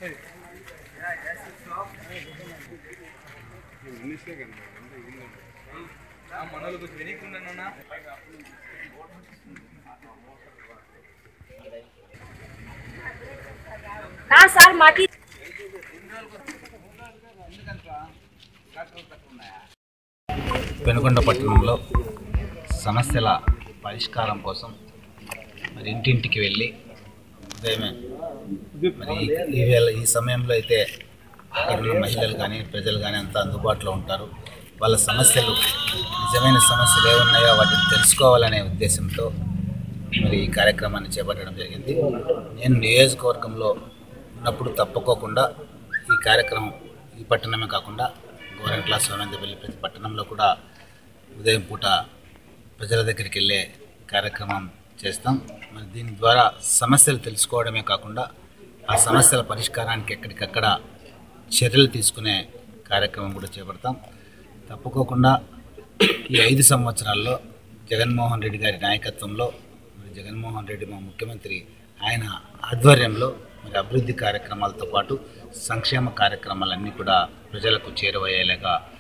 మనోళ్ళు కొంచెం వెనక్కుండన్నా నా సార్ మాకి పెనుకొండ పట్టణంలో సమస్యల పరిష్కారం కోసం మరి ఇంటింటికి వెళ్ళి ఉదయమే మరి ఈ- ఈ వేళ ఈ సమయంలో అయితే అక్కడ ఉన్న మహిళలు కానీ ప్రజలు కానీ అంతా అందుబాటులో ఉంటారు వాళ్ళ సమస్యలు నిజమైన సమస్యలు ఏమున్నాయో వాటిని తెలుసుకోవాలనే ఉద్దేశంతో మరి ఈ కార్యక్రమాన్ని చేపట్టడం జరిగింది నేను నియోజకవర్గంలో ఉన్నప్పుడు తప్పుకోకుండా ఈ కార్యక్రమం ఈ పట్టణమే కాకుండా గోరెంట్ల సోనందపల్లి ప్రతి పట్టణంలో కూడా ఉదయం పూట ప్రజల దగ్గరికి వెళ్ళే కార్యక్రమం చేస్తాం మరి దీని ద్వారా సమస్యలు తెలుసుకోవడమే కాకుండా ఆ సమస్యల పరిష్కారానికి ఎక్కడికక్కడ చర్యలు తీసుకునే కార్యక్రమం కూడా చేపడతాం తప్పుకోకుండా ఈ ఐదు సంవత్సరాల్లో జగన్మోహన్ రెడ్డి గారి నాయకత్వంలో మరి జగన్మోహన్ రెడ్డి మా ముఖ్యమంత్రి ఆయన ఆధ్వర్యంలో మరి అభివృద్ధి కార్యక్రమాలతో పాటు సంక్షేమ కార్యక్రమాలన్నీ కూడా ప్రజలకు చేరువయ్యేలాగా